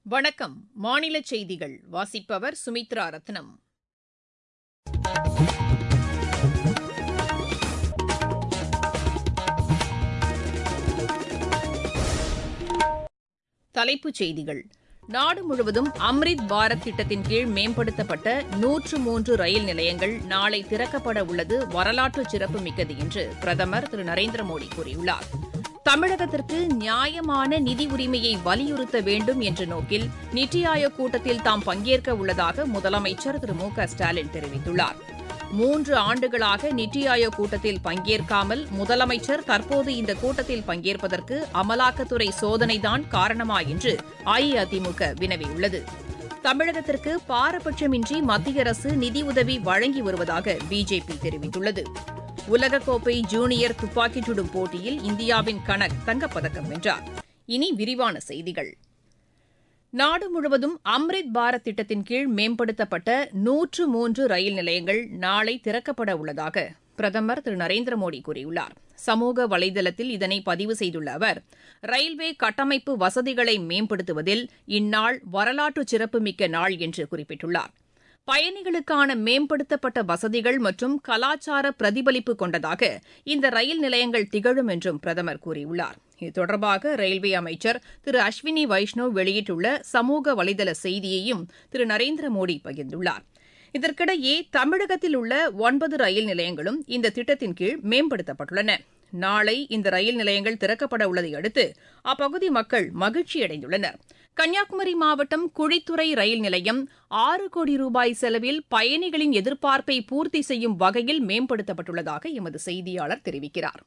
வணக்கம் மாநில செய்திகள் வாசிப்பவர் சுமித்ரா ரத்னம் தலைப்புச் செய்திகள் நாடு முழுவதும் அம்ரித் பாரத் திட்டத்தின் கீழ் மேம்படுத்தப்பட்ட நூற்று மூன்று ரயில் நிலையங்கள் நாளை திறக்கப்பட உள்ளது வரலாற்று சிறப்புமிக்கது என்று பிரதமர் திரு நரேந்திர மோடி கூறியுள்ளார் தமிழகத்திற்கு நியாயமான நிதி உரிமையை வலியுறுத்த வேண்டும் என்ற நோக்கில் நித்தி ஆயோக் கூட்டத்தில் தாம் பங்கேற்க உள்ளதாக முதலமைச்சர் திரு மு க ஸ்டாலின் தெரிவித்துள்ளார் மூன்று ஆண்டுகளாக நித்தி ஆயோக் கூட்டத்தில் பங்கேற்காமல் முதலமைச்சர் தற்போது இந்த கூட்டத்தில் பங்கேற்பதற்கு அமலாக்கத்துறை சோதனைதான் காரணமா என்று அஇஅதிமுக வினவியுள்ளது தமிழகத்திற்கு பாரபட்சமின்றி மத்திய அரசு நிதியுதவி வழங்கி வருவதாக பிஜேபி தெரிவித்துள்ளது உலகக்கோப்பை ஜூனியர் துப்பாக்கிச் சுடும் போட்டியில் இந்தியாவின் கனக் தங்கப்பதக்கம் வென்றார் இனி விரிவான செய்திகள் நாடு முழுவதும் அம்ரித் பாரத் திட்டத்தின் கீழ் மேம்படுத்தப்பட்ட நூற்று மூன்று ரயில் நிலையங்கள் நாளை திறக்கப்பட உள்ளதாக பிரதமர் திரு நரேந்திர மோடி கூறியுள்ளார் சமூக வலைதளத்தில் இதனை பதிவு செய்துள்ள அவர் ரயில்வே கட்டமைப்பு வசதிகளை மேம்படுத்துவதில் இந்நாள் வரலாற்று சிறப்புமிக்க நாள் என்று குறிப்பிட்டுள்ளார் பயணிகளுக்கான மேம்படுத்தப்பட்ட வசதிகள் மற்றும் கலாச்சார பிரதிபலிப்பு கொண்டதாக இந்த ரயில் நிலையங்கள் திகழும் என்றும் பிரதமர் கூறியுள்ளார் இது தொடர்பாக ரயில்வே அமைச்சர் திரு அஸ்வினி வைஷ்ணவ் வெளியிட்டுள்ள சமூக வலைதள செய்தியையும் திரு நரேந்திர மோடி பகிர்ந்துள்ளார் இதற்கிடையே தமிழகத்தில் உள்ள ஒன்பது ரயில் நிலையங்களும் இந்த திட்டத்தின் கீழ் மேம்படுத்தப்பட்டுள்ளன நாளை இந்த ரயில் நிலையங்கள் திறக்கப்பட உள்ளதை அடுத்து அப்பகுதி மக்கள் மகிழ்ச்சியடைந்துள்ளனர் கன்னியாகுமரி மாவட்டம் குழித்துறை ரயில் நிலையம் ஆறு கோடி ரூபாய் செலவில் பயணிகளின் எதிர்பார்ப்பை பூர்த்தி செய்யும் வகையில் மேம்படுத்தப்பட்டுள்ளதாக எமது செய்தியாளர் தெரிவிக்கிறார்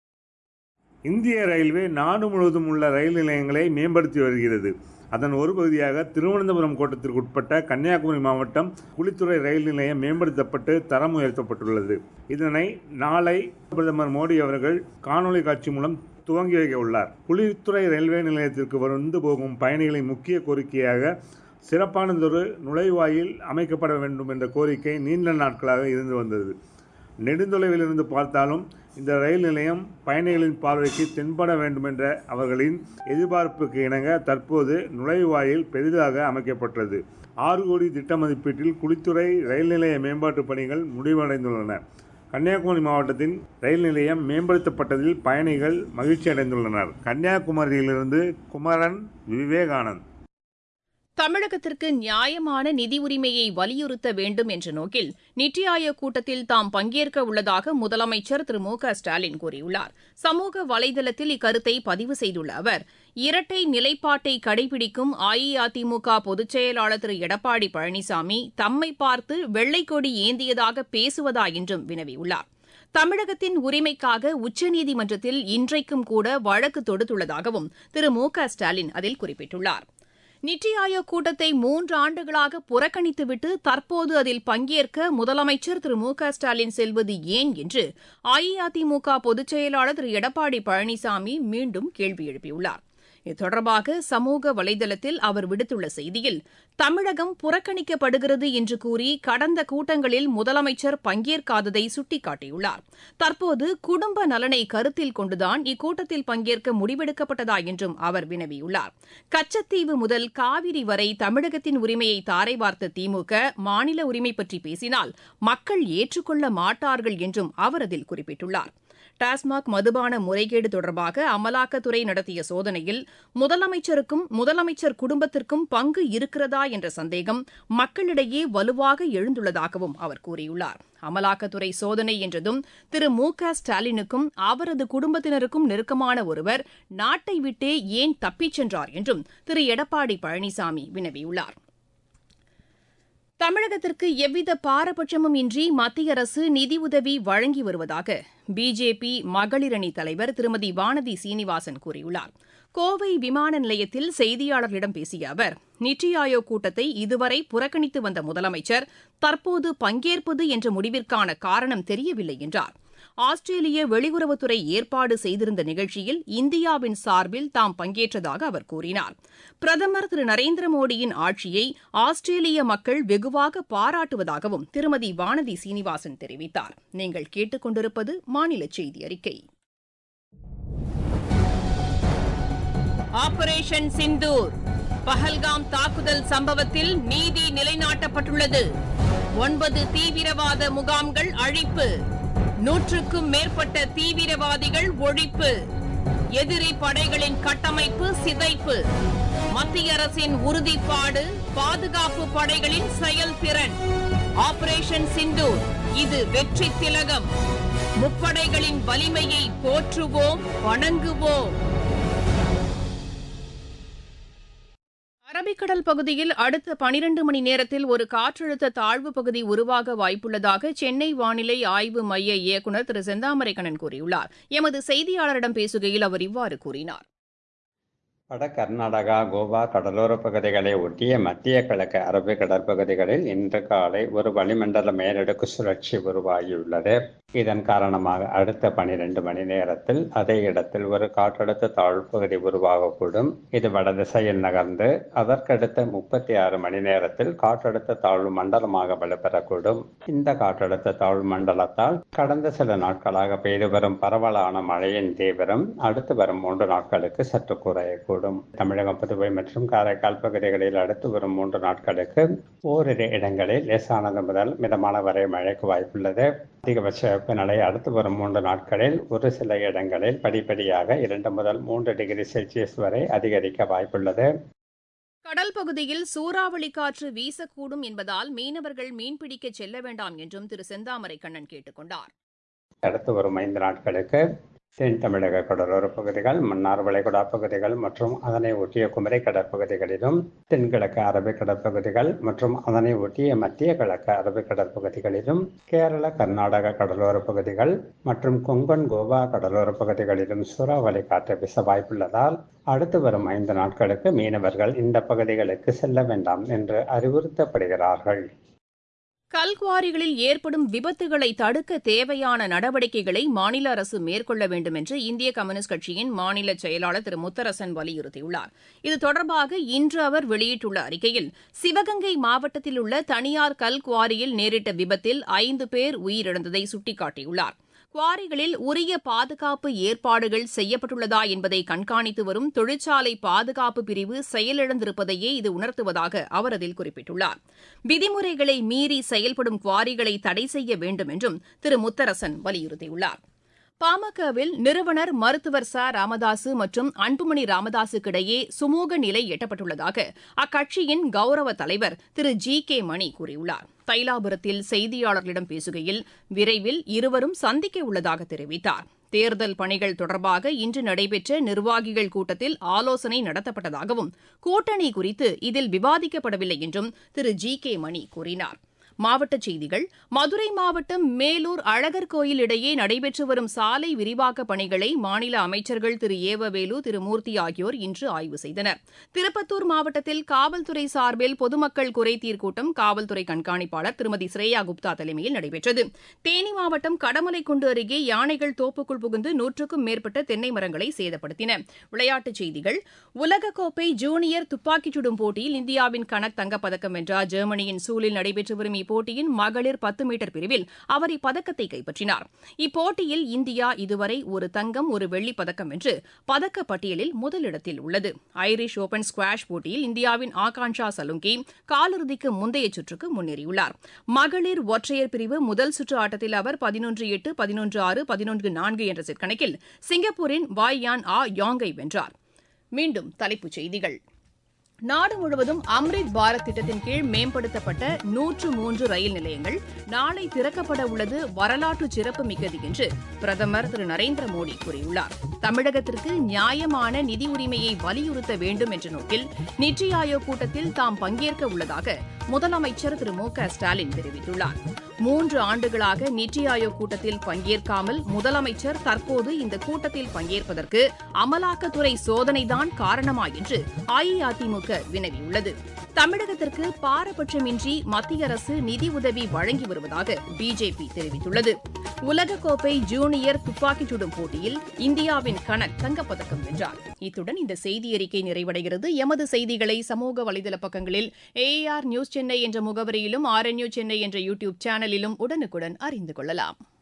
இந்திய ரயில்வே நாடு முழுவதும் உள்ள ரயில் நிலையங்களை மேம்படுத்தி வருகிறது அதன் ஒரு பகுதியாக திருவனந்தபுரம் கோட்டத்திற்கு உட்பட்ட கன்னியாகுமரி மாவட்டம் குளித்துறை ரயில் நிலையம் மேம்படுத்தப்பட்டு தரம் உயர்த்தப்பட்டுள்ளது இதனை நாளை பிரதமர் மோடி அவர்கள் காணொலி காட்சி மூலம் துவங்கி வைக்க உள்ளார் குளித்துறை ரயில்வே நிலையத்திற்கு வந்து போகும் பயணிகளின் முக்கிய கோரிக்கையாக சிறப்பானதொரு நுழைவாயில் அமைக்கப்பட வேண்டும் என்ற கோரிக்கை நீண்ட நாட்களாக இருந்து வந்தது நெடுந்தொலைவில் இருந்து பார்த்தாலும் இந்த ரயில் நிலையம் பயணிகளின் பார்வைக்கு தென்பட வேண்டும் என்ற அவர்களின் எதிர்பார்ப்புக்கு இணங்க தற்போது நுழைவாயில் பெரிதாக அமைக்கப்பட்டது ஆறு கோடி திட்ட மதிப்பீட்டில் குளித்துறை ரயில் நிலைய மேம்பாட்டு பணிகள் முடிவடைந்துள்ளன கன்னியாகுமரி மாவட்டத்தின் ரயில் நிலையம் மேம்படுத்தப்பட்டதில் பயணிகள் மகிழ்ச்சி அடைந்துள்ளனர் கன்னியாகுமரியிலிருந்து குமரன் விவேகானந்த் தமிழகத்திற்கு நியாயமான நிதி உரிமையை வலியுறுத்த வேண்டும் என்ற நோக்கில் நித்தி ஆயோக் கூட்டத்தில் தாம் பங்கேற்க உள்ளதாக முதலமைச்சர் திரு மு க ஸ்டாலின் கூறியுள்ளார் சமூக வலைதளத்தில் இக்கருத்தை பதிவு செய்துள்ள அவர் இரட்டை நிலைப்பாட்டை கடைபிடிக்கும் அஇஅதிமுக பொதுச் செயலாளர் திரு எடப்பாடி பழனிசாமி தம்மை பார்த்து வெள்ளைக்கொடி ஏந்தியதாக பேசுவதா என்றும் வினவியுள்ளார் தமிழகத்தின் உரிமைக்காக உச்சநீதிமன்றத்தில் இன்றைக்கும் கூட வழக்கு தொடுத்துள்ளதாகவும் திரு மு க ஸ்டாலின் அதில் குறிப்பிட்டுள்ளார் நித்தி ஆயோக் கூட்டத்தை மூன்று ஆண்டுகளாக புறக்கணித்துவிட்டு தற்போது அதில் பங்கேற்க முதலமைச்சர் திரு மு க ஸ்டாலின் செல்வது ஏன் என்று அஇஅதிமுக பொதுச் செயலாளர் திரு எடப்பாடி பழனிசாமி மீண்டும் கேள்வி எழுப்பியுள்ளார் இது தொடர்பாக சமூக வலைதளத்தில் அவர் விடுத்துள்ள செய்தியில் தமிழகம் புறக்கணிக்கப்படுகிறது என்று கூறி கடந்த கூட்டங்களில் முதலமைச்சர் பங்கேற்காததை சுட்டிக்காட்டியுள்ளார் தற்போது குடும்ப நலனை கருத்தில் கொண்டுதான் இக்கூட்டத்தில் பங்கேற்க முடிவெடுக்கப்பட்டதா என்றும் அவர் வினவியுள்ளார் கச்சத்தீவு முதல் காவிரி வரை தமிழகத்தின் உரிமையை தாரை வார்த்த திமுக மாநில உரிமை பற்றி பேசினால் மக்கள் ஏற்றுக்கொள்ள மாட்டார்கள் என்றும் அவர் அதில் குறிப்பிட்டுள்ளார் டாஸ்மாக் மதுபான முறைகேடு தொடர்பாக அமலாக்கத்துறை நடத்திய சோதனையில் முதலமைச்சருக்கும் முதலமைச்சர் குடும்பத்திற்கும் பங்கு இருக்கிறதா என்ற சந்தேகம் மக்களிடையே வலுவாக எழுந்துள்ளதாகவும் அவர் கூறியுள்ளார் அமலாக்கத்துறை சோதனை என்றதும் திரு மு க ஸ்டாலினுக்கும் அவரது குடும்பத்தினருக்கும் நெருக்கமான ஒருவர் நாட்டை விட்டே ஏன் தப்பிச் சென்றார் என்றும் திரு எடப்பாடி பழனிசாமி வினவியுள்ளார் தமிழகத்திற்கு எவ்வித பாரபட்சமும் இன்றி மத்திய அரசு நிதியுதவி வழங்கி வருவதாக பிஜேபி மகளிர் அணி தலைவர் திருமதி வானதி சீனிவாசன் கூறியுள்ளார் கோவை விமான நிலையத்தில் செய்தியாளர்களிடம் பேசிய அவர் நித்தி ஆயோக் கூட்டத்தை இதுவரை புறக்கணித்து வந்த முதலமைச்சர் தற்போது பங்கேற்பது என்ற முடிவிற்கான காரணம் தெரியவில்லை என்றார் ஆஸ்திரேலிய வெளியுறவுத்துறை ஏற்பாடு செய்திருந்த நிகழ்ச்சியில் இந்தியாவின் சார்பில் தாம் பங்கேற்றதாக அவர் கூறினார் பிரதமர் திரு நரேந்திர மோடியின் ஆட்சியை ஆஸ்திரேலிய மக்கள் வெகுவாக பாராட்டுவதாகவும் திருமதி வானதி சீனிவாசன் தெரிவித்தார் நீங்கள் கேட்டுக்கொண்டிருப்பது மாநில செய்தி அறிக்கை ஆபரேஷன் சிந்தூர் பஹல்காம் தாக்குதல் சம்பவத்தில் நீதி நிலைநாட்டப்பட்டுள்ளது ஒன்பது தீவிரவாத முகாம்கள் அழிப்பு நூற்றுக்கும் மேற்பட்ட தீவிரவாதிகள் ஒழிப்பு எதிரி படைகளின் கட்டமைப்பு சிதைப்பு மத்திய அரசின் உறுதிப்பாடு பாதுகாப்பு படைகளின் செயல்திறன் ஆபரேஷன் சிந்தூர் இது வெற்றி திலகம் முப்படைகளின் வலிமையை போற்றுவோம் வணங்குவோம் அரபிக்கடல் பகுதியில் அடுத்த பனிரண்டு மணி நேரத்தில் ஒரு காற்றழுத்த தாழ்வு பகுதி உருவாக வாய்ப்புள்ளதாக சென்னை வானிலை ஆய்வு மைய இயக்குநர் திரு செந்தாமரைக்கண்ணன் கூறியுள்ளார் எமது செய்தியாளரிடம் பேசுகையில் அவர் இவ்வாறு கூறினார் வட கர்நாடகா கோவா கடலோர பகுதிகளை ஒட்டிய மத்திய கிழக்கு அரபு கடற்பகுதிகளில் இன்று காலை ஒரு வளிமண்டல மேலடுக்கு சுழற்சி உருவாகியுள்ளது இதன் காரணமாக அடுத்த பனிரெண்டு மணி நேரத்தில் அதே இடத்தில் ஒரு காற்றழுத்த தாழ்வு பகுதி உருவாகக்கூடும் இது வடதிசையில் நகர்ந்து அதற்கடுத்த முப்பத்தி ஆறு மணி நேரத்தில் காற்றழுத்த தாழ்வு மண்டலமாக வலுப்பெறக்கூடும் இந்த காற்றழுத்த தாழ்வு மண்டலத்தால் கடந்த சில நாட்களாக பெய்து வரும் பரவலான மழையின் தீவிரம் அடுத்து வரும் மூன்று நாட்களுக்கு சற்று குறையக்கூடும் கூடும் தமிழகம் புதுவை மற்றும் காரைக்கால் பகுதிகளில் அடுத்து வரும் மூன்று நாட்களுக்கு ஓரிரு இடங்களில் லேசானது முதல் மிதமான வரை மழைக்கு வாய்ப்புள்ளது அதிகபட்ச வெப்பநிலை அடுத்து வரும் மூன்று நாட்களில் ஒரு சில இடங்களில் படிப்படியாக இரண்டு முதல் மூன்று டிகிரி செல்சியஸ் வரை அதிகரிக்க வாய்ப்புள்ளது கடல் பகுதியில் சூறாவளி காற்று வீசக்கூடும் என்பதால் மீனவர்கள் மீன்பிடிக்க செல்ல வேண்டாம் என்றும் திரு செந்தாமரை கண்ணன் கேட்டுக் கொண்டார் அடுத்து வரும் ஐந்து நாட்களுக்கு தென் தமிழக கடலோர பகுதிகள் மன்னார் வளைகுடா பகுதிகள் மற்றும் அதனை ஒட்டிய குமரி கடற்பகுதிகளிலும் தென்கிழக்கு அரபிக் கடற்பகுதிகள் மற்றும் அதனை ஒட்டிய மத்திய கிழக்கு அரபிக் கடற்பகுதிகளிலும் கேரள கர்நாடக கடலோர பகுதிகள் மற்றும் கொங்கன் கோவா கடலோர பகுதிகளிலும் சூறாவளி காற்று வீச வாய்ப்புள்ளதால் அடுத்து வரும் ஐந்து நாட்களுக்கு மீனவர்கள் இந்த பகுதிகளுக்கு செல்ல வேண்டாம் என்று அறிவுறுத்தப்படுகிறார்கள் கல்குவாரிகளில் ஏற்படும் விபத்துகளை தடுக்க தேவையான நடவடிக்கைகளை மாநில அரசு மேற்கொள்ள வேண்டும் என்று இந்திய கம்யூனிஸ்ட் கட்சியின் மாநில செயலாளர் திரு முத்தரசன் வலியுறுத்தியுள்ளார் இது தொடர்பாக இன்று அவர் வெளியிட்டுள்ள அறிக்கையில் சிவகங்கை மாவட்டத்தில் உள்ள தனியார் கல்குவாரியில் நேரிட்ட விபத்தில் ஐந்து பேர் உயிரிழந்ததை சுட்டிக்காட்டியுள்ளார் குவாரிகளில் உரிய பாதுகாப்பு ஏற்பாடுகள் செய்யப்பட்டுள்ளதா என்பதை கண்காணித்து வரும் தொழிற்சாலை பாதுகாப்பு பிரிவு செயலிழந்திருப்பதையே இது உணர்த்துவதாக அவர் அதில் குறிப்பிட்டுள்ளார் விதிமுறைகளை மீறி செயல்படும் குவாரிகளை தடை செய்ய வேண்டும் என்றும் திரு முத்தரசன் வலியுறுத்தியுள்ளார் பாமகவில் நிறுவனர் மருத்துவர் ச ராமதாசு மற்றும் அன்புமணி ராமதாசுக்கு இடையே சுமூக நிலை எட்டப்பட்டுள்ளதாக அக்கட்சியின் கௌரவ தலைவர் திரு ஜி கே மணி கூறியுள்ளார் தைலாபுரத்தில் செய்தியாளர்களிடம் பேசுகையில் விரைவில் இருவரும் சந்திக்க உள்ளதாக தெரிவித்தார் தேர்தல் பணிகள் தொடர்பாக இன்று நடைபெற்ற நிர்வாகிகள் கூட்டத்தில் ஆலோசனை நடத்தப்பட்டதாகவும் கூட்டணி குறித்து இதில் விவாதிக்கப்படவில்லை என்றும் திரு ஜி கே மணி கூறினார் மாவட்டச் செய்திகள் மதுரை மாவட்டம் மேலூர் அழகர் கோயில் இடையே நடைபெற்று வரும் சாலை விரிவாக்க பணிகளை மாநில அமைச்சர்கள் திரு ஏவவேலு திரு மூர்த்தி ஆகியோர் இன்று ஆய்வு செய்தனர் திருப்பத்தூர் மாவட்டத்தில் காவல்துறை சார்பில் பொதுமக்கள் குறைதீர் கூட்டம் காவல்துறை கண்காணிப்பாளர் திருமதி ஸ்ரேயா குப்தா தலைமையில் நடைபெற்றது தேனி மாவட்டம் கடமலைக்குண்டு அருகே யானைகள் தோப்புக்குள் புகுந்து நூற்றுக்கும் மேற்பட்ட தென்னை மரங்களை சேதப்படுத்தின விளையாட்டுச் செய்திகள் உலகக்கோப்பை ஜூனியர் துப்பாக்கிச் சுடும் போட்டியில் இந்தியாவின் கணக் தங்கப்பதக்கம் வென்றார் ஜெர்மனியின் சூலில் நடைபெற்று வரும் இப்போட்டியின் மகளிர் பத்து மீட்டர் பிரிவில் அவர் இப்பதக்கத்தை கைப்பற்றினார் இப்போட்டியில் இந்தியா இதுவரை ஒரு தங்கம் ஒரு வெள்ளிப் பதக்கம் வென்று பதக்கப் பட்டியலில் முதலிடத்தில் உள்ளது ஐரிஷ் ஓபன் ஸ்குவாஷ் போட்டியில் இந்தியாவின் ஆகான்ஷா சலுங்கி காலிறுதிக்கு முந்தைய சுற்றுக்கு முன்னேறியுள்ளார் மகளிர் ஒற்றையர் பிரிவு முதல் சுற்று ஆட்டத்தில் அவர் பதினொன்று எட்டு பதினொன்று ஆறு பதினொன்று நான்கு என்ற செட் கணக்கில் சிங்கப்பூரின் வாய் யான் ஆ யாங்கை வென்றார் மீண்டும் தலைப்புச் செய்திகள் நாடு முழுவதும் அம்ரித் பாரத் திட்டத்தின் கீழ் மேம்படுத்தப்பட்ட நூற்று மூன்று ரயில் நிலையங்கள் நாளை திறக்கப்பட உள்ளது வரலாற்று சிறப்பு மிக்கது என்று பிரதமர் திரு நரேந்திர மோடி கூறியுள்ளார் தமிழகத்திற்கு நியாயமான நிதி உரிமையை வலியுறுத்த வேண்டும் என்ற நோக்கில் நித்தி ஆயோக் கூட்டத்தில் தாம் பங்கேற்க உள்ளதாக முதலமைச்சர் திரு மு க ஸ்டாலின் தெரிவித்துள்ளார் மூன்று ஆண்டுகளாக நித்தி ஆயோக் கூட்டத்தில் பங்கேற்காமல் முதலமைச்சர் தற்போது இந்த கூட்டத்தில் பங்கேற்பதற்கு அமலாக்கத்துறை சோதனைதான் காரணமா என்று அஇஅதிமுக வினவியுள்ளது தமிழகத்திற்கு பாரபட்சமின்றி மத்திய அரசு நிதி உதவி வழங்கி வருவதாக பிஜேபி தெரிவித்துள்ளது உலகக்கோப்பை ஜூனியர் துப்பாக்கிச் சுடும் போட்டியில் இந்தியாவின் கணக் தங்கப்பதக்கம் வென்றார் இத்துடன் இந்த செய்தியறிக்கை நிறைவடைகிறது எமது செய்திகளை சமூக வலைதள பக்கங்களில் ஏஆர் நியூஸ் சென்னை என்ற முகவரியிலும் ஆர்என்யூ சென்னை என்ற யூடியூப் சேனலிலும் உடனுக்குடன் அறிந்து கொள்ளலாம்